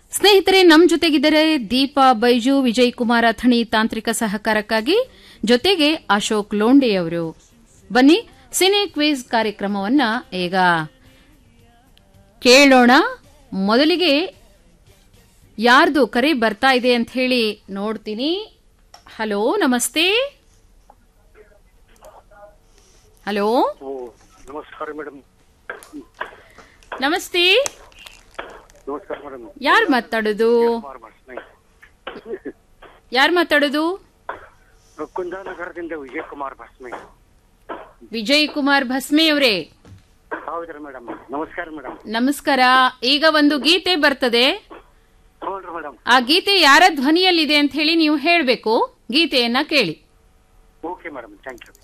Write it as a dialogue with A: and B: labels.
A: ಸ್ನೇಹಿತರೆ ನಮ್ ಜೊತೆಗಿದ್ದಾರೆ ದೀಪಾ ಬೈಜು ವಿಜಯ್ ಕುಮಾರ್ ಅಥಣಿ ತಾಂತ್ರಿಕ ಸಹಕಾರಕ್ಕಾಗಿ ಜೊತೆಗೆ ಅಶೋಕ್ ಲೋಂಡೆಯವರು ಬನ್ನಿ ಸಿನಿ ಕ್ವಿಜ್ ಕಾರ್ಯಕ್ರಮವನ್ನ ಈಗ ಕೇಳೋಣ ಮೊದಲಿಗೆ ಯಾರ್ದು ಕರೆ ಬರ್ತಾ ಇದೆ ಅಂತ ಹೇಳಿ ನೋಡ್ತೀನಿ ಹಲೋ ನಮಸ್ತೆ ಹಲೋ
B: ಓ ನಮಸ್ಕಾರ ಮೇಡಮ್
A: ನಮಸ್ತೆ
B: ನಮಸ್ಕಾರ ಮೇಡಮ್
A: ಯಾರು ಮಾತಾಡೋದು
B: ಕುಮಾರ್ ಬಸ್ನಾಯ್
A: ಯಾರು ಮಾತಾಡೋದು
B: ಕುಂದಾನಗರದಿಂದ ವಿಜಯ್ ಕುಮಾರ್ ಬಸ್ನಾಯ್
A: ವಿಜಯ್ ಕುಮಾರ್ ಭಸ್ಮೆಯವರೇ
B: ಹೌದ್ರಿ ಮೇಡಮ್ ನಮಸ್ಕಾರ ಮೇಡಮ್
A: ನಮಸ್ಕಾರ ಈಗ ಒಂದು ಗೀತೆ ಬರ್ತದೆ
B: ಹ್ಞೂ ಮೇಡಮ್
A: ಆ ಗೀತೆ ಯಾರ ಧ್ವನಿಯಲ್ಲಿದೆ ಅಂತ ಹೇಳಿ ನೀವು ಹೇಳಬೇಕು ಗೀತೆಯನ್ನ ಕೇಳಿ
B: ಓಕೆ ಮೇಡಮ್ ಥ್ಯಾಂಕ್ ಯು